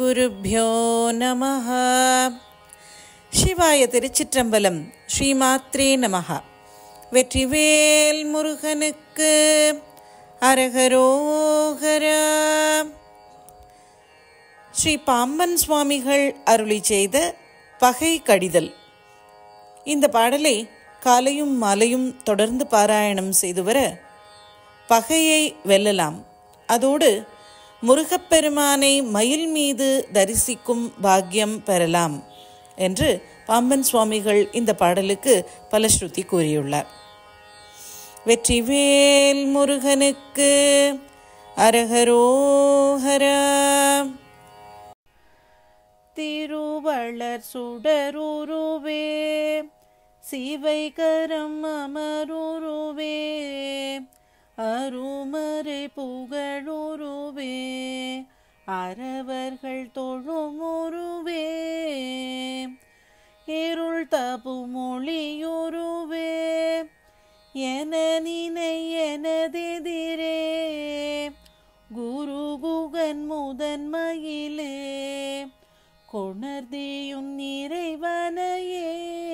ஸ்ரீகுருभ्यो நமः சிவாய திருச்சிற்றம்பலம் ஸ்ரீமாத்ரே நமः வெற்றிவேல் முருகனுக்கு அரகரோகரா ஸ்ரீ பாம்பன் சுவாமிகள் அருளி செய்த பகை கடிதல் இந்த பாடலை காலையும் மாலையும் தொடர்ந்து பாராயணம் செய்து வர பகையை வெல்லலாம் அதோடு முருகப்பெருமானை மயில் மீது தரிசிக்கும் பாக்கியம் பெறலாம் என்று பாம்பன் சுவாமிகள் இந்த பாடலுக்கு பலஸ்ருதி கூறியுள்ளார் வெற்றிவேல் முருகனுக்கு அரகரோஹரா திருவளர் சுடருருவே சிவைகரம் அமருருவே அருமறை புகழுருவே அறவர்கள் தொழுமுருவே இருள் தபு மொழியுருவே என நினை எனதெதிரே குரு குகன் முதன்மையிலே கொணர்தியும் இறைவனையே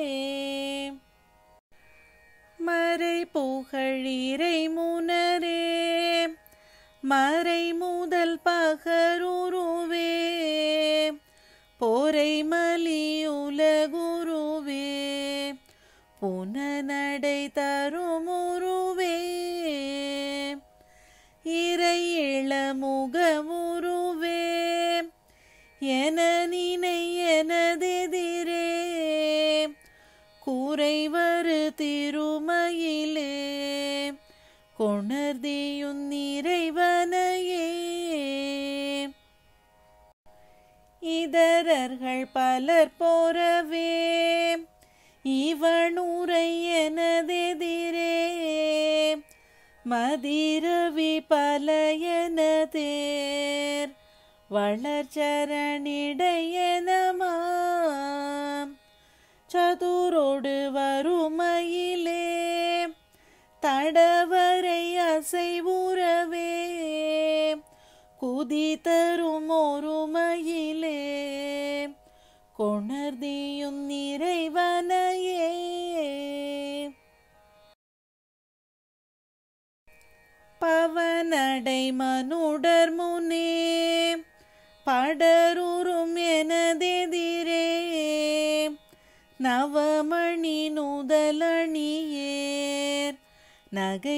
மறை புகழிரை முனரே மறை முதல் பகருருவே போரை மலியுலகுருவே புனநடை தருமுருவே இறை இளமுகமுருவே என நினை எனதெதிரே குறைவரு திருமயிலே கொணர்தியும் இறைவனையே இதரர்கள் பலர் போரவே இவனுரை எனதெதிரே மதிரவி பல எனதேர் வளர்ச்சரணிடையனமாம் சதுரோடு வறுமையிலே தடவரை அசைவுறவே குதி தரும் ஒருமையிலே கொணர்தியும் நிறைவனையே பவனடை மனுடர் முனே படருறும் எனதெதிரே நவமணி நுதலணியேர் நகை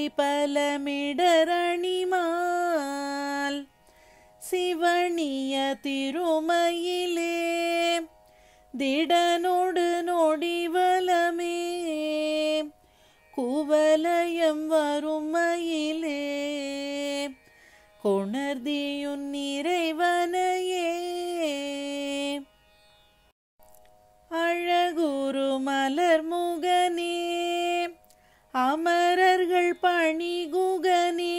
பலமிடரணிமால் சிவனிய திருமையிலே திடனோடு நொடிவலமே குவலயம் வருமையிலே கொணர்தியுன் நிறைவனையே அழகுரு மலர் முகனே அமரர்கள் பணிகுகனே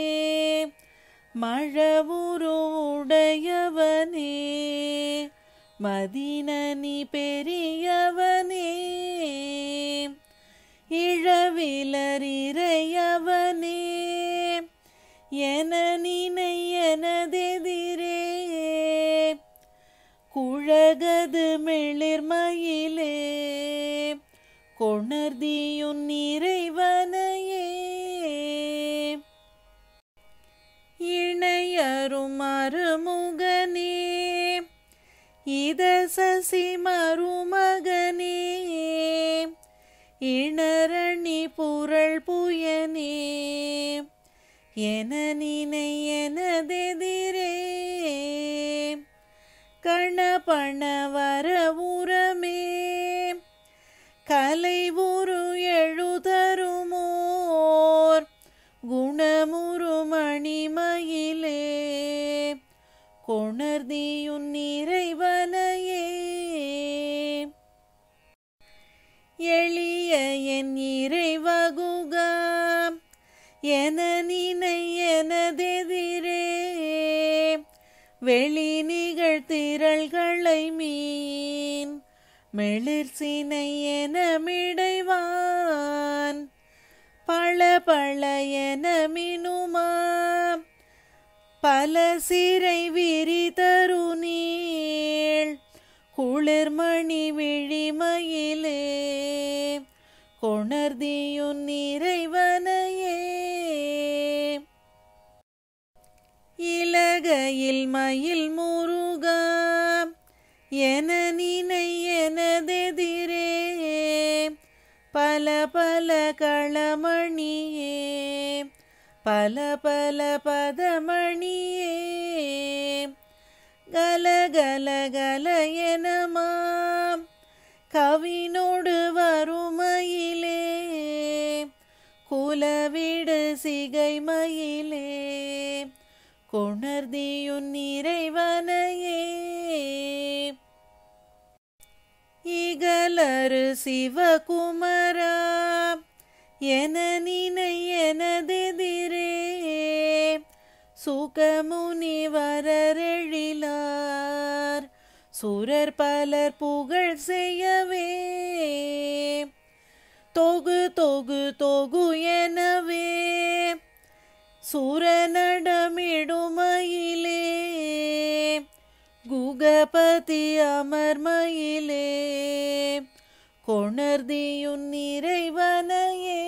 மழவுரு உடையவனே மதினனி பெரியவனே இழவிலர் இறையவனே என நினை எனதெதிரே குழகது மிளிர்மயிலே கொணர்தியுன் இறைவனையே இணையரும் அருமுகனே இத சசி மருமகனே இணரணி புரள் புயனே என நினை எனதெதிரே கணபண வரவுரமே கலை உரு எழுதருமோர் குணமுரு மணிமயிலே கொணர்தியுன் நிறைவனையே எளிய என் இறைவகுகா என நினை எனதெதிரே வெளி நிகழ் திரள்களை மீன் மெளிர் சினை என மிடைவான் பல பல என மினுமா பல சிறை விரி தருநீர் மயில் மயில் முருகா என நினை எனதெதிரே பல பல களமணியே பல பல பதமணியே கல கல கல எனமாம் கவினோடு வறுமையிலே குலவிடு சிகை மயிலே கொணர்தியுன் நிறைவனையே இகலரு சிவகுமரா என நினை எனதெதிரே சுகமுனிவரரெழிலார் சுரர் பலர் புகழ் செய்யவே தொகு தொகு தொகு எனவே சுரநடமிடுமயிலே குகபதி அமர்மயிலே கொணர்தியுன் நிறைவனையே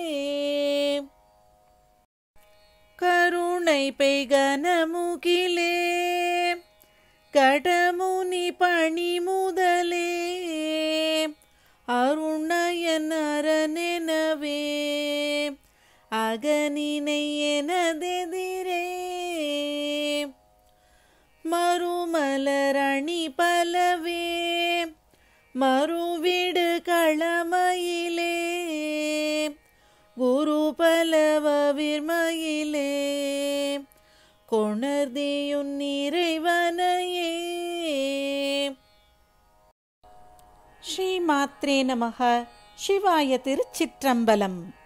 கருணை பெய்கனமுகிலே கடமுனி பணி முதலே அருணயன் அரணெனவே அகனினை எனதெதிரே மறுமலரணி பலவே மறுவிடு களமயிலே குரு பலவவிர்மயிலே கொணர்தியுன் நிறைவனையே ஸ்ரீமாத்ரே நமக சிவாய திருச்சிற்றம்பலம்